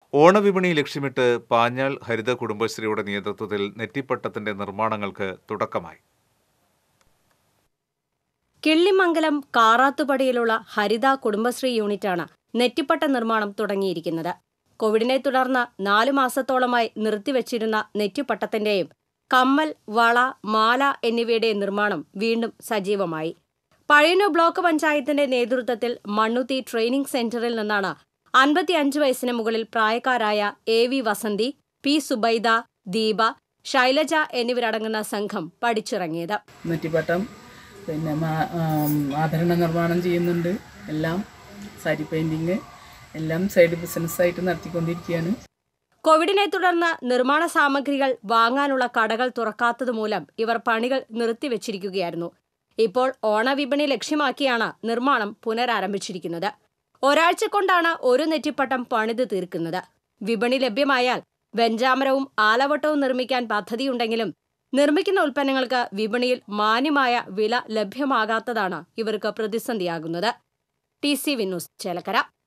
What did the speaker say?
ഓണവിപണി ലക്ഷ്യമിട്ട് പാഞ്ഞാൾ ഹരിത കുടുംബശ്രീയുടെ നേതൃത്വത്തിൽ നെറ്റിപ്പട്ടത്തിന്റെ നിർമ്മാണങ്ങൾക്ക് തുടക്കമായി കിള്ളിമംഗലം കാറാത്തുപടിയിലുള്ള ഹരിത കുടുംബശ്രീ യൂണിറ്റാണ് നെറ്റിപ്പട്ട നിർമ്മാണം തുടങ്ങിയിരിക്കുന്നത് കോവിഡിനെ തുടർന്ന് നാലു മാസത്തോളമായി നിർത്തിവച്ചിരുന്ന നെറ്റിപ്പട്ടത്തിന്റെയും കമ്മൽ വള മാല എന്നിവയുടെ നിർമ്മാണം വീണ്ടും സജീവമായി പഴയന്നൂർ ബ്ലോക്ക് പഞ്ചായത്തിന്റെ നേതൃത്വത്തിൽ മണ്ണുത്തി ട്രെയിനിംഗ് സെന്ററിൽ നിന്നാണ് അൻപത്തിയഞ്ച് വയസ്സിന് മുകളിൽ പ്രായക്കാരായ A V Vasanthi P Subaida Deepa Shailaja എന്നിവരടങ്ങുന്ന സംഘം പഠിച്ചിറങ്ങിയത് നെറ്റിപ്പട്ടം പിന്നെ മാ- ആം, ആഭരണ നിർമ്മാണം ചെയ്യുന്നുണ്ട് എല്ലാം സാരി പെയിൻറ്റിങ് എല്ലാം സൈഡ് ബിസിനസ്സായിട്ട് നടത്തിക്കൊണ്ടിരിക്കുകയാണ് കോവിഡിനെ തുടർന്ന് നിർമ്മാണ സാമഗ്രികൾ വാങ്ങാനുള്ള കടകൾ തുറക്കാത്തതുമൂലം ഇവർ പണികൾ നിർത്തിവച്ചിരിക്കുകയായിരുന്നു ഇപ്പോൾ ഓണവിപണി ലക്ഷ്യമാക്കിയാണ് നിർമ്മാണം പുനരാരംഭിച്ചിരിക്കുന്നത് ഒരാഴ്ച കൊണ്ടാണ് ഒരു നെറ്റിപ്പട്ടം പണിത് തീർക്കുന്നത് വിപണി ലഭ്യമായാൽ വെഞ്ചാമരവും ആലവട്ടവും നിർമ്മിക്കാൻ പദ്ധതിയുണ്ടെങ്കിലും നിർമ്മിക്കുന്ന ഉൽപ്പന്നങ്ങൾക്ക് വിപണിയിൽ മാന്യമായ വില ലഭ്യമാകാത്തതാണ് ഇവർക്ക് പ്രതിസന്ധിയാകുന്നത് ടി സി വിന്നൂസ് ചേലക്കര